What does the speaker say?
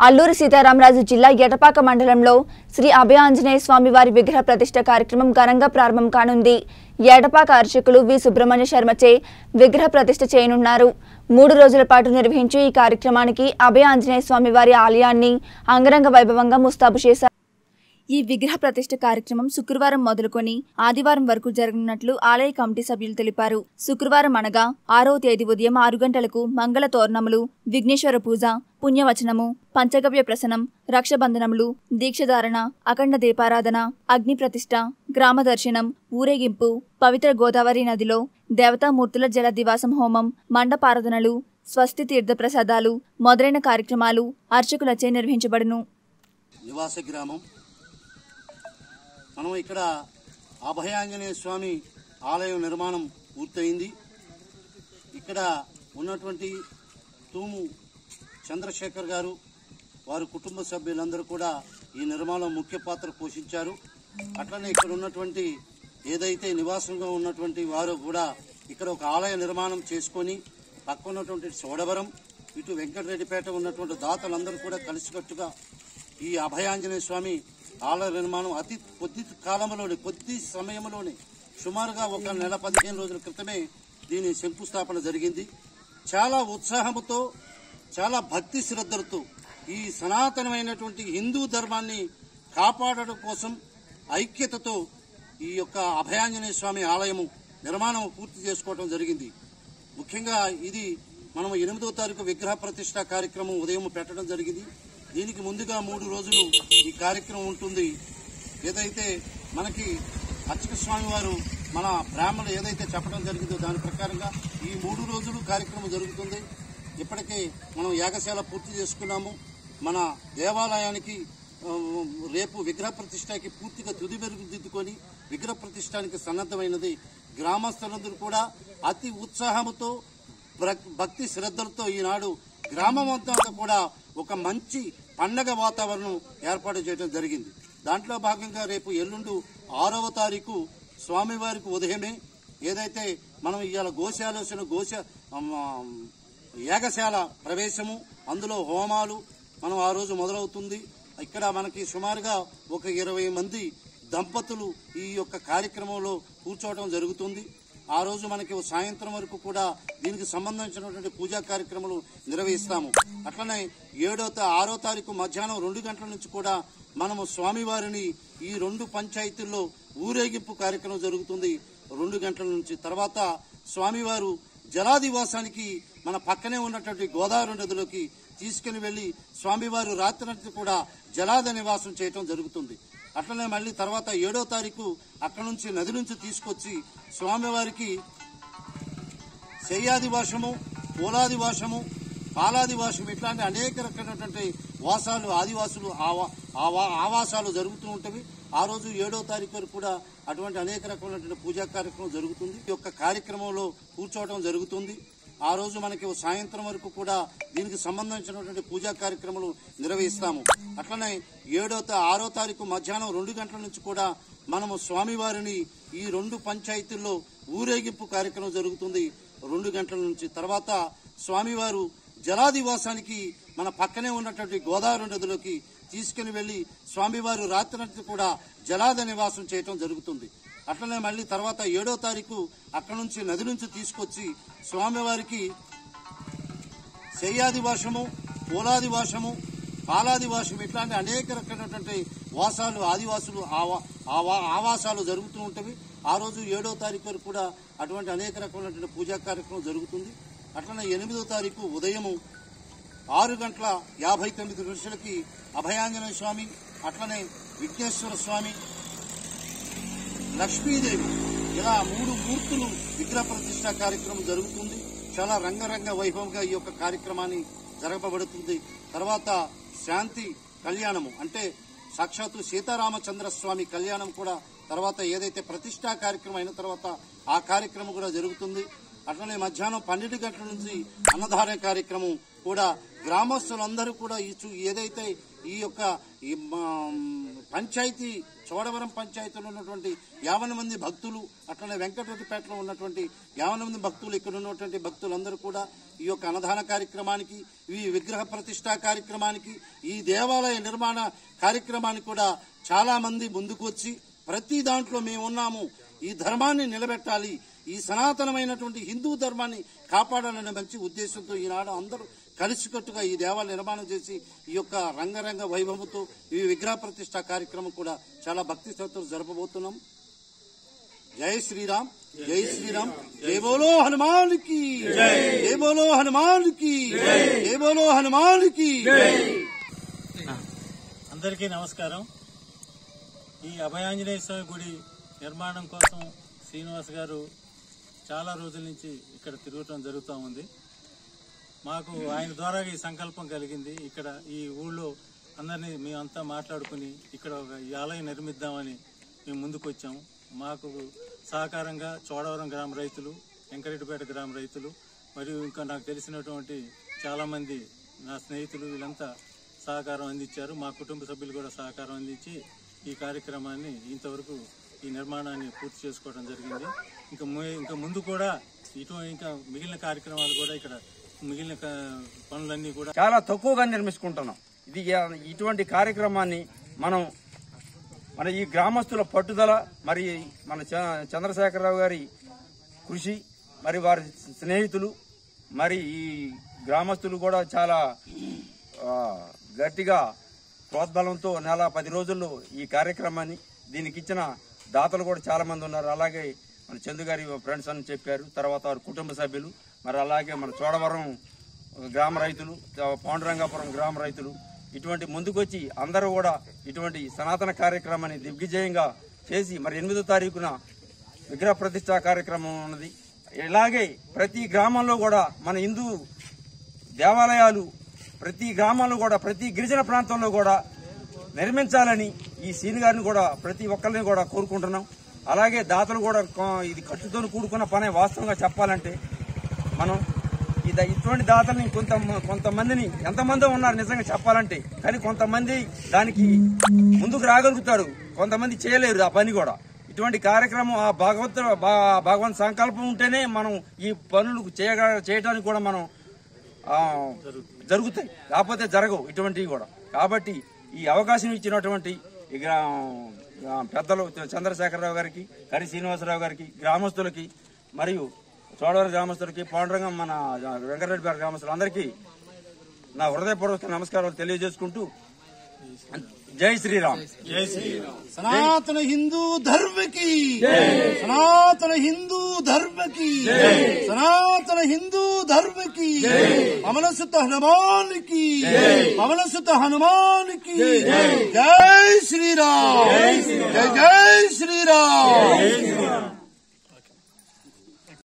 అల్లూరి సీతారామరాజు జిల్లా ఎటపాక మండలంలో శ్రీ అభయ ఆంజనేయ స్వామి వారి విగ్రహ ప్రతిష్ట కార్యక్రమం ఘనంగా ప్రారంభం కానుంది ఎటపాక అర్చకులు వి సుబ్రహ్మణ్య శర్మచే విగ్రహ ప్రతిష్ట చేయనున్నారు మూడు రోజుల పాటు నిర్వహించే ఈ కార్యక్రమానికి అభయ ఆంజనేయ స్వామి వారి ఆలయాన్ని అంగరంగ వైభవంగా ముస్తాబు చేశారు ఈ విగ్రహ ప్రతిష్ట కార్యక్రమం శుక్రవారం మొదలుకొని ఆదివారం వరకు జరగనున్నట్లు ఆలయ కమిటీ సభ్యులు తెలిపారు శుక్రవారం అనగా ఆరో తేదీ ఉదయం ఆరు గంటలకు మంగళ తోరణములు విఘ్నేశ్వర పూజ పుణ్యవచనము పంచగవ్య ప్రసనం రక్షబంధనములు దీక్షధారణ అఖండ దీపారాధన అగ్ని ప్రతిష్ట గ్రామ దర్శనం ఊరేగింపు పవిత్ర గోదావరి నదిలో దేవతామూర్తుల జల దివాసం హోమం మండపారాధనలు స్వస్తి తీర్థ ప్రసాదాలు మొదలైన కార్యక్రమాలు అర్చకులచే నిర్వహించబడును నివాస గ్రామం మనం ఇక్కడ అభయాంజనేయ స్వామి ఆలయం నిర్మాణం పూర్తయింది ఇక్కడ ఉన్నటువంటి తూము చంద్రశేఖర్ గారు వారి కుటుంబ సభ్యులందరూ కూడా ఈ నిర్మాణం ముఖ్య పాత్ర పోషించారు అట్లనే ఇక్కడ ఉన్నటువంటి ఏదైతే నివాసంగా ఉన్నటువంటి వారు కూడా ఇక్కడ ఒక ఆలయ నిర్మాణం చేసుకొని పక్క ఉన్నటువంటి సోడవరం ఇటు వెంకటరెడ్డిపేట ఉన్నటువంటి దాతలందరూ కూడా కలిసికట్టుగా ఈ అభయాంజనేయ స్వామి ఆలయ నిర్మాణం అతి కొద్ది కాలంలోనే కొద్ది సమయంలోనే సుమారుగా ఒక నెల పదిహేను రోజుల క్రితమే దీని శంకుస్థాపన జరిగింది చాలా ఉత్సాహంతో చాలా భక్తి శ్రద్ధలతో ఈ సనాతనమైనటువంటి హిందూ ధర్మాన్ని కాపాడడం కోసం ఐక్యతతో ఈ యొక్క అభయాంజనేయ స్వామి ఆలయము నిర్మాణం పూర్తి చేసుకోవడం జరిగింది ముఖ్యంగా ఇది మనం ఎనిమిదో తారీఖు విగ్రహ ప్రతిష్ట కార్యక్రమం ఉదయం పెట్టడం జరిగింది దీనికి ముందుగా మూడు రోజులు ఈ కార్యక్రమం ఉంటుంది ఏదైతే మనకి అర్చక స్వామి వారు మన బ్రాహ్మణులు ఏదైతే చెప్పడం జరిగిందో దాని ప్రకారంగా ఈ మూడు రోజులు కార్యక్రమం జరుగుతుంది ఇప్పటికే మనం యాగశాల పూర్తి చేసుకున్నాము మన దేవాలయానికి ఆ, రేపు విగ్రహ ప్రతిష్టకి పూర్తిగా తుది మెరుగుదిద్దుకొని విగ్రహ ప్రతిష్టానికి సన్నద్ధమైనది గ్రామస్తులందరూ కూడా అతి ఉత్సాహంతో భక్- భక్తి శ్రద్ధలతో ఈనాడు గ్రామం అంతా కూడా ఒక మంచి పండగ వాతావరణం ఏర్పాటు చేయడం జరిగింది దాంట్లో భాగంగా రేపు ఎల్లుండు ఆరవ తారీఖు స్వామివారికి ఉదయమే ఏదైతే మనం ఇవాళ గోశాలోచన గోశ అమ్మ, యాగశాల ప్రవేశము అందులో హోమాలు మనం ఆ రోజు మొదలవుతుంది ఇక్కడ మనకి సుమారుగా ఒక ఇరవై మంది దంపతులు ఈ యొక్క కార్యక్రమంలో కూర్చోవడం జరుగుతుంది ఆ రోజు మనకి ఓ సాయంత్రం వరకు కూడా దీనికి సంబంధించినటువంటి పూజా కార్యక్రమాలు నిర్వహిస్తాము అట్లనే ఏడో తా- ఆరో తారీఖు మధ్యాహ్నం రెండు గంటల నుంచి కూడా మనము స్వామివారిని ఈ రెండు పంచాయతీల్లో ఊరేగింపు కార్యక్రమం జరుగుతుంది రెండు గంటల నుంచి తర్వాత స్వామివారు జలాదివాసానికి మన పక్కనే ఉన్నటువంటి గోదావరి నదిలోకి తీసుకుని వెళ్లి స్వామివారు రాత్రి కూడా జలాద నివాసం చేయటం జరుగుతుంది అట్లనే మళ్ళీ తర్వాత ఏడో తారీఖు అక్కడి నుంచి నది నుంచి తీసుకొచ్చి స్వామివారికి శయ్యాది వాసము పూలాది వాసము పాలాది వాసం ఇట్లాంటి అనేక రకమైనటువంటి వాసాలు ఆదివాసులు ఆవా- ఆవా- ఆవాసాలు జరుగుతూ ఉంటవి ఆ రోజు ఏడో తారీఖు వరకు కూడా అటువంటి అనేక రకమైనటువంటి పూజా కార్యక్రమం జరుగుతుంది ఈ యొక్క కార్యక్రమంలో కూర్చోవడం జరుగుతుంది ఆ రోజు మనకి ఓ సాయంత్రం వరకు కూడా దీనికి సంబంధించినటువంటి పూజా కార్యక్రమాలు నిర్వహిస్తాము అట్లనే ఏడో తా- ఆరో తారీఖు మధ్యాహ్నం రెండు గంటల నుంచి కూడా మనము స్వామివారిని ఈ రెండు పంచాయతీల్లో ఊరేగింపు కార్యక్రమం జరుగుతుంది రెండు గంటల నుంచి తర్వాత స్వామివారు జలాదివాసానికి మన పక్కనే ఉన్నటువంటి గోదావరి నదిలోకి తీసుకుని వెళ్లి స్వామివారు రాత్రి కూడా జలాద నివాసం చేయటం జరుగుతుంది అట్లనే మళ్ళీ తర్వాత ఏడో తారీఖు అక్కడి నుంచి నది నుంచి తీసుకొచ్చి స్వామివారికి శయ్యాది వాసము పూలాది వాసము పాలాది వాసం ఇట్లాంటి అనేక రకమైనటువంటి వాసాలు ఆదివాసులు ఆవా- ఆవా- ఆవాసాలు జరుగుతూ ఉంటవి ఆ రోజు ఏడో తారీఖు వరకు కూడా అటువంటి అనేక రకమైనటువంటి పూజా కార్యక్రమం జరుగుతుంది అట్లనే ఎనిమిదో తారీఖు ఉదయము ఆరు గంటల యాభై తొమ్మిది నిమిషాలకి అభయాంజనేయ స్వామి అట్లనే విఘ్నేశ్వర స్వామి లక్ష్మీదేవి ఇలా మూడు మూర్తులు విగ్రహ ప్రతిష్ట కార్యక్రమం జరుగుతుంది చాలా రంగరంగ వైభవంగా ఈ యొక్క కార్యక్రమాన్ని జరపబడుతుంది తర్వాత శాంతి కళ్యాణము అంటే సాక్షాత్తు సీతారామచంద్ర స్వామి కళ్యాణం కూడా తర్వాత ఏదైతే ప్రతిష్టా కార్యక్రమం అయిన తర్వాత ఆ కార్యక్రమం కూడా జరుగుతుంది అట్లనే మధ్యాహ్నం పన్నెండు గంటల నుంచి అన్నదాన కార్యక్రమం కూడా గ్రామస్తులందరూ కూడా ఈ చు- ఏదైతే ఈ యొక్క ఈ మా, పంచాయతీ చోడవరం పంచాయతీలో ఉన్నటువంటి యావన మంది భక్తులు అట్లనే వెంకటరెడ్డిపేటలో ఉన్నటువంటి యావన మంది భక్తులు ఇక్కడ ఉన్నటువంటి భక్తులందరూ కూడా ఈ యొక్క అన్నదాన కార్యక్రమానికి ఈ విగ్రహ ప్రతిష్టా కార్యక్రమానికి ఈ దేవాలయ నిర్మాణ కార్యక్రమానికి కూడా చాలా మంది ముందుకు వచ్చి ప్రతి దాంట్లో మేము ఉన్నాము ఈ ధర్మాన్ని నిలబెట్టాలి ఈ సనాతనమైనటువంటి హిందూ ధర్మాన్ని కాపాడాలనే మంచి ఉద్దేశంతో ఈనాడు అందరూ కలిసికట్టుగా ఈ దేవాలయ నిర్మాణం చేసి ఈ యొక్క రంగరంగ వైభవంతో ఈ విగ్రహ ప్రతిష్ట కార్యక్రమం కూడా చాలా భక్తి శ్రద్ధలు జరపబోతున్నాం జై శ్రీరామ్ జై శ్రీరామ్ జై బోలో హనుమాన్ కి జై బోలో హనుమాన్ కి జై బోలో హనుమాన్ కి అందరికీ నమస్కారం ఈ అభయాంజనేయ స్వామి గుడి నిర్మాణం కోసం శ్రీనివాస్ గారు చాలా రోజుల నుంచి ఇక్కడ తిరగటం జరుగుతూ ఉంది మాకు ఆయన ద్వారా ఈ సంకల్పం కలిగింది ఇక్కడ ఈ ఊళ్ళో అందరినీ మేమంతా మాట్లాడుకుని ఇక్కడ ఒక ఈ ఆలయం నిర్మిద్దామని మేము ముందుకు వచ్చాము మాకు సహకారంగా చోడవరం గ్రామ రైతులు వెంకరెడ్డిపేట గ్రామ రైతులు మరియు ఇంకా నాకు తెలిసినటువంటి చాలా మంది నా స్నేహితులు వీళ్ళంతా సహకారం అందించారు మా కుటుంబ సభ్యులు కూడా సహకారం అందించి ఈ కార్యక్రమాన్ని ఇంతవరకు ఈ నిర్మాణాన్ని పూర్తి చేసుకోవడం జరిగింది ఇంకా ము- ఇంకా ముందు కూడా ఇటు ఇంకా మిగిలిన కార్యక్రమాలు కూడా ఇక్కడ మిగిలిన క- పనులన్నీ కూడా చాలా తక్కువగా నిర్మించుకుంటున్నాం ఇది ఇటువంటి కార్యక్రమాన్ని మనం మన ఈ గ్రామస్తుల పట్టుదల మరి మన చ- చంద్రశేఖరరావు గారి కృషి మరి వారి స్నేహితులు మరి ఈ గ్రామస్తులు కూడా చాలా ఆ, గట్టిగా ప్రోద్బలంతో నెల పది రోజుల్లో ఈ కార్యక్రమాన్ని దీనికి ఇచ్చిన దాతలు కూడా చాలా మంది ఉన్నారు అలాగే మన చందు గారి ఫ్రెండ్స్ అని చెప్పారు తర్వాత వారి కుటుంబ సభ్యులు మరి అలాగే మన చోడవరం గ్రామ రైతులు పాండురంగాపురం గ్రామ రైతులు ఇటువంటి ముందుకొచ్చి అందరూ కూడా ఇటువంటి సనాతన కార్యక్రమాన్ని దిగ్విజయంగా చేసి మరి ఎనిమిదో తారీఖున విగ్రహ ప్రతిష్టా కార్యక్రమం ఉన్నది ఇలాగే ప్రతి గ్రామంలో కూడా మన హిందూ దేవాలయాలు ప్రతి గ్రామంలో కూడా ప్రతి గిరిజన ప్రాంతంలో కూడా నిర్మించాలని ఈ సీని గారిని కూడా ప్రతి ఒక్కరిని కూడా కోరుకుంటున్నాం అలాగే దాతలు కూడా కొ- ఇది ఖర్చుతో కూడుకున్న పనే వాస్తవంగా చెప్పాలంటే మనం ఇది ఇటువంటి దాతల్ని కొంత కొంతమందిని ఎంతమంది ఉన్నారు నిజంగా చెప్పాలంటే కానీ కొంతమంది దానికి ముందుకు రాగలుగుతారు కొంతమంది చేయలేరు ఆ పని కూడా ఇటువంటి కార్యక్రమం ఆ భగవంతు భా- భగవంత్ సంకల్పం ఉంటేనే మనం ఈ పనులు చేయగ చేయడానికి కూడా మనం ఆ, జరుగుతాయి కాకపోతే జరగవు ఇటువంటివి కూడా కాబట్టి ఈ అవకాశం ఇచ్చినటువంటి ఈ గ్రా- ఆ, పెద్దలు చంద్రశేఖరరావు గారికి కరి శ్రీనివాసరావు గారికి గ్రామస్తులకి మరియు చోడవరం గ్రామస్తులకి పాండురంగం మన వెంకటరెడ్డి గారి గ్రామస్తులందరికీ నా హృదయపూర్వక నమస్కారాలు తెలియజేసుకుంటూ జై శ్రీరామ్ జై శ్రీరామ్ సనాతన హిందూ ధర్మ की సనాతన హిందూ ధర్మ की సనాతన హిందూ ధర్మ की పవన సుత హనుమాన్ की పవన సుత హనుమాన్ की జై శ్రీరామ్ జై జై శ్రీరామ్